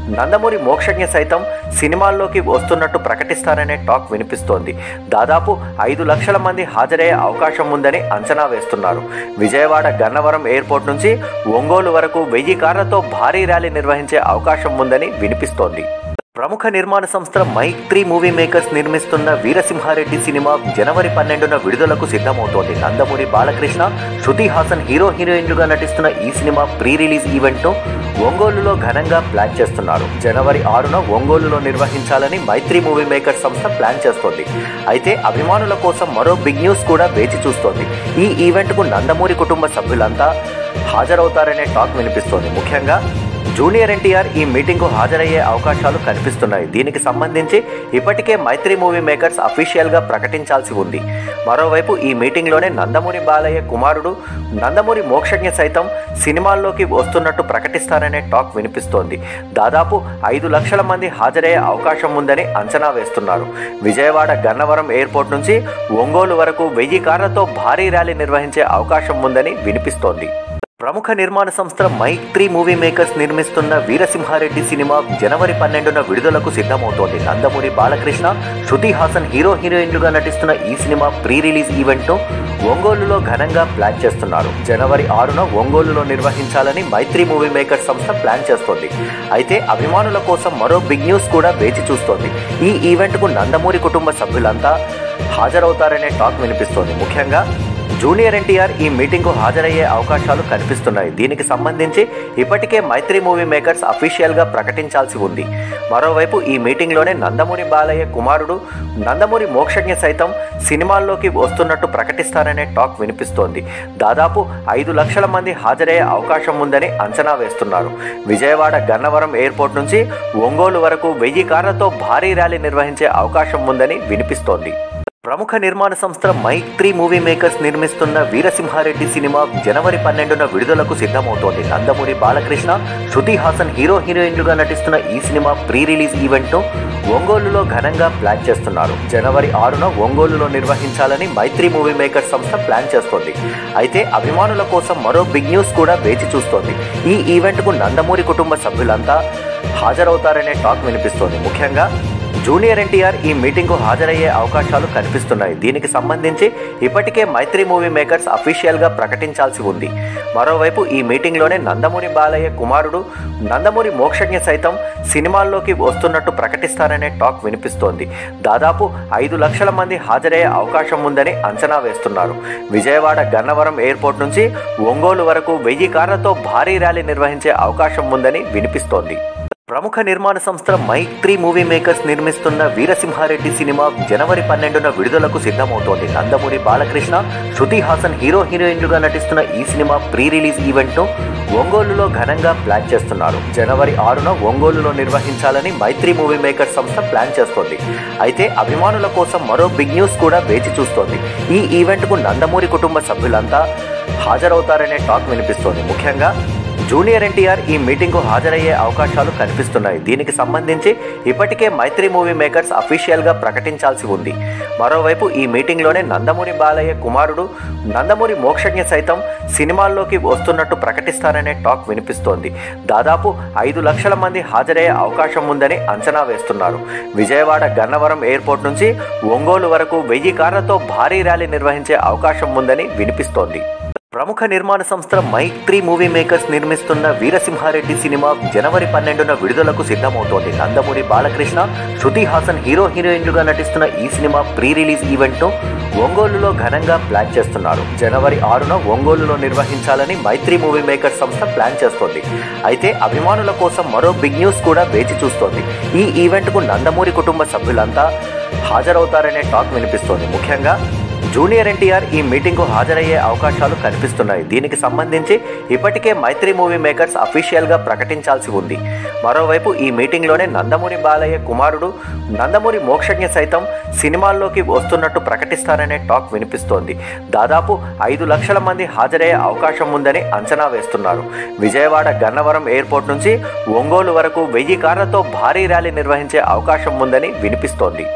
నందమూరి మోక్షజ్ఞ సైతం సినిమాల్లోకి వస్తున్నట్టు ప్రకటిస్తారనే టాక్ వినిపిస్తోంది దాదాపు ఐదు లక్షల మంది హాజరయ్యే అవకాశం ఉందని అంచనా వేస్తున్నారు విజయవాడ గన్నవరం ఎయిర్పోర్ట్ నుంచి ఒంగోలు వరకు వెయ్యి కార్లతో భారీ ర్యాలీ నిర్వహించే అవకాశం ఉందని వినిపిస్తోంది ప్రముఖ నిర్మాణ సంస్థ మైత్రి మూవీ మేకర్స్ నిర్మిస్తున్న వీరసింహారెడ్డి సినిమా జనవరి పన్నెండున విడుదలకు సిద్ధమవుతోంది నందమూరి బాలకృష్ణ శృతి హాసన్ హీరో హీరోయిన్లుగా నటిస్తున్న ఈ సినిమా ప్రీ రిలీజ్ ఈవెంట్ను ఒంగోలులో ఘనంగా ప్లాన్ చేస్తున్నారు జనవరి ఆరున ఒంగోలులో నిర్వహించాలని మైత్రి మూవీ మేకర్స్ సంస్థ ప్లాన్ చేస్తోంది అయితే అభిమానుల కోసం మరో బిగ్ న్యూస్ కూడా వేచి చూస్తోంది ఈ ఈవెంట్కు నందమూరి కుటుంబ సభ్యులంతా హాజరవుతారనే టాక్ వినిపిస్తోంది ముఖ్యంగా జూనియర్ ఎన్టీఆర్ ఈ మీటింగ్కు హాజరయ్యే అవకాశాలు కనిపిస్తున్నాయి దీనికి సంబంధించి ఇప్పటికే మైత్రి మూవీ మేకర్స్ అఫీషియల్గా ప్రకటించాల్సి ఉంది మరోవైపు ఈ మీటింగ్లోనే నందమూరి బాలయ్య కుమారుడు నందమూరి మోక్షజ్ఞ సైతం సినిమాల్లోకి వస్తున్నట్టు ప్రకటిస్తారనే టాక్ వినిపిస్తోంది దాదాపు ఐదు లక్షల మంది హాజరయ్యే అవకాశం ఉందని అంచనా వేస్తున్నారు విజయవాడ గన్నవరం ఎయిర్పోర్ట్ నుంచి ఒంగోలు వరకు వెయ్యి కార్లతో భారీ ర్యాలీ నిర్వహించే అవకాశం ఉందని వినిపిస్తోంది ప్రముఖ నిర్మాణ సంస్థ మైత్రి మూవీ మేకర్స్ నిర్మిస్తున్న వీరసింహారెడ్డి సినిమా జనవరి పన్నెండున విడుదలకు సిద్ధమవుతోంది నందమూరి బాలకృష్ణ శృతి హాసన్ హీరో హీరోయిన్లుగా నటిస్తున్న ఈ సినిమా ప్రీ రిలీజ్ ఈవెంట్ను ఒంగోలులో ఘనంగా ప్లాన్ చేస్తున్నారు జనవరి ఆరున ఒంగోలులో నిర్వహించాలని మైత్రి మూవీ మేకర్స్ సంస్థ ప్లాన్ చేస్తోంది అయితే అభిమానుల కోసం మరో బిగ్ న్యూస్ కూడా వేచి చూస్తోంది ఈ ఈవెంట్కు నందమూరి కుటుంబ సభ్యులంతా హాజరవుతారనే టాక్ వినిపిస్తోంది ముఖ్యంగా జూనియర్ ఎన్టీఆర్ ఈ మీటింగ్కు హాజరయ్యే అవకాశాలు కనిపిస్తున్నాయి దీనికి సంబంధించి ఇప్పటికే మైత్రి మూవీ మేకర్స్ అఫీషియల్గా ప్రకటించాల్సి ఉంది మరోవైపు ఈ మీటింగ్లోనే నందమూరి బాలయ్య కుమారుడు నందమూరి మోక్షజ్ఞ సైతం సినిమాల్లోకి వస్తున్నట్టు ప్రకటిస్తారనే టాక్ వినిపిస్తోంది దాదాపు ఐదు లక్షల మంది హాజరయ్యే అవకాశం ఉందని అంచనా వేస్తున్నారు విజయవాడ గన్నవరం ఎయిర్పోర్ట్ నుంచి ఒంగోలు వరకు వెయ్యి కార్లతో భారీ ర్యాలీ నిర్వహించే అవకాశం ఉందని వినిపిస్తోంది ప్రముఖ నిర్మాణ సంస్థ మైత్రి మూవీ మేకర్స్ నిర్మిస్తున్న వీరసింహారెడ్డి సినిమా జనవరి పన్నెండున విడుదలకు సిద్ధమవుతోంది నందమూరి బాలకృష్ణ శృతి హాసన్ హీరో హీరోయిన్లుగా నటిస్తున్న ఈ సినిమా ప్రీ రిలీజ్ ఈవెంట్ను ఒంగోలులో ఘనంగా ప్లాన్ చేస్తున్నారు జనవరి ఆరున ఒంగోలులో నిర్వహించాలని మైత్రి మూవీ మేకర్స్ సంస్థ ప్లాన్ చేస్తోంది అయితే అభిమానుల కోసం మరో బిగ్ న్యూస్ కూడా వేచి చూస్తోంది ఈ ఈవెంట్కు నందమూరి కుటుంబ సభ్యులంతా హాజరవుతారనే టాక్ వినిపిస్తోంది ముఖ్యంగా జూనియర్ ఎన్టీఆర్ ఈ మీటింగ్కు హాజరయ్యే అవకాశాలు కనిపిస్తున్నాయి దీనికి సంబంధించి ఇప్పటికే మైత్రి మూవీ మేకర్స్ అఫీషియల్గా ప్రకటించాల్సి ఉంది మరోవైపు ఈ మీటింగ్లోనే నందమూరి బాలయ్య కుమారుడు నందమూరి మోక్షజ్ఞ సైతం సినిమాల్లోకి వస్తున్నట్టు ప్రకటిస్తారనే టాక్ వినిపిస్తోంది దాదాపు ఐదు లక్షల మంది హాజరయ్యే అవకాశం ఉందని అంచనా వేస్తున్నారు విజయవాడ గన్నవరం ఎయిర్పోర్ట్ నుంచి ఒంగోలు వరకు వెయ్యి కార్లతో భారీ ర్యాలీ నిర్వహించే అవకాశం ఉందని వినిపిస్తోంది ప్రముఖ నిర్మాణ సంస్థ మైత్రి మూవీ మేకర్స్ నిర్మిస్తున్న వీరసింహారెడ్డి సినిమా జనవరి పన్నెండున విడుదలకు సిద్ధమవుతోంది నందమూరి బాలకృష్ణ శృతి హాసన్ హీరో హీరోయిన్లుగా నటిస్తున్న ఈ సినిమా ప్రీ రిలీజ్ ఈవెంట్ను ఒంగోలులో ఘనంగా ప్లాన్ చేస్తున్నారు జనవరి ఆరున ఒంగోలులో నిర్వహించాలని మైత్రి మూవీ మేకర్స్ సంస్థ ప్లాన్ చేస్తోంది అయితే అభిమానుల కోసం మరో బిగ్ న్యూస్ కూడా వేచి చూస్తోంది ఈ ఈవెంట్కు నందమూరి కుటుంబ సభ్యులంతా హాజరవుతారనే టాక్ వినిపిస్తోంది ముఖ్యంగా జూనియర్ ఎన్టీఆర్ ఈ మీటింగ్కు హాజరయ్యే అవకాశాలు కనిపిస్తున్నాయి దీనికి సంబంధించి ఇప్పటికే మైత్రి మూవీ మేకర్స్ అఫీషియల్గా ప్రకటించాల్సి ఉంది మరోవైపు ఈ మీటింగ్లోనే నందమూరి బాలయ్య కుమారుడు నందమూరి మోక్షజ్ఞ సైతం సినిమాల్లోకి వస్తున్నట్టు ప్రకటిస్తారనే టాక్ వినిపిస్తోంది దాదాపు ఐదు లక్షల మంది హాజరయ్యే అవకాశం ఉందని అంచనా వేస్తున్నారు విజయవాడ గన్నవరం ఎయిర్పోర్ట్ నుంచి ఒంగోలు వరకు వెయ్యి కార్లతో భారీ ర్యాలీ నిర్వహించే అవకాశం ఉందని వినిపిస్తోంది ప్రముఖ నిర్మాణ సంస్థ మైత్రి మూవీ మేకర్స్ నిర్మిస్తున్న వీరసింహారెడ్డి సినిమా జనవరి పన్నెండున విడుదలకు సిద్ధమవుతోంది నందమూరి బాలకృష్ణ శృతి హాసన్ హీరో హీరోయిన్లుగా నటిస్తున్న ఈ సినిమా ప్రీ రిలీజ్ ఈవెంట్ను ఒంగోలులో ఘనంగా ప్లాన్ చేస్తున్నారు జనవరి ఆరున ఒంగోలులో నిర్వహించాలని మైత్రి మూవీ మేకర్స్ సంస్థ ప్లాన్ చేస్తోంది అయితే అభిమానుల కోసం మరో బిగ్ న్యూస్ కూడా వేచి చూస్తోంది ఈ ఈవెంట్కు నందమూరి కుటుంబ సభ్యులంతా హాజరవుతారనే టాక్ వినిపిస్తోంది ముఖ్యంగా జూనియర్ ఎన్టీఆర్ ఈ మీటింగ్కు హాజరయ్యే అవకాశాలు కనిపిస్తున్నాయి దీనికి సంబంధించి ఇప్పటికే మైత్రి మూవీ మేకర్స్ అఫీషియల్గా ప్రకటించాల్సి ఉంది మరోవైపు ఈ మీటింగ్లోనే నందమూరి బాలయ్య కుమారుడు నందమూరి మోక్షజ్ఞ సైతం సినిమాల్లోకి వస్తున్నట్టు ప్రకటిస్తారనే టాక్ వినిపిస్తోంది దాదాపు ఐదు లక్షల మంది హాజరయ్యే అవకాశం ఉందని అంచనా వేస్తున్నారు విజయవాడ గన్నవరం ఎయిర్పోర్ట్ నుంచి ఒంగోలు వరకు వెయ్యి కార్లతో భారీ ర్యాలీ నిర్వహించే అవకాశం ఉందని వినిపిస్తోంది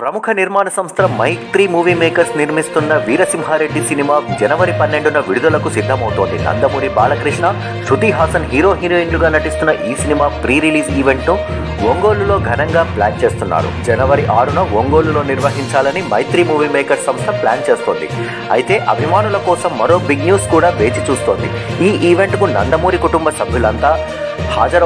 ప్రముఖ నిర్మాణ సంస్థ మైత్రి మూవీ మేకర్స్ నిర్మిస్తున్న వీరసింహారెడ్డి సినిమా జనవరి పన్నెండున విడుదలకు సిద్ధమవుతోంది నందమూరి బాలకృష్ణ శృతి హాసన్ హీరో హీరోయిన్లుగా నటిస్తున్న ఈ సినిమా ప్రీ రిలీజ్ ఈవెంట్ను ఒంగోలులో ఘనంగా ప్లాన్ చేస్తున్నారు జనవరి ఆరున ఒంగోలులో నిర్వహించాలని మైత్రి మూవీ మేకర్స్ సంస్థ ప్లాన్ చేస్తోంది అయితే అభిమానుల కోసం మరో బిగ్ న్యూస్ కూడా వేచి చూస్తోంది ఈ ఈవెంట్కు నందమూరి కుటుంబ సభ్యులంతా హాజరు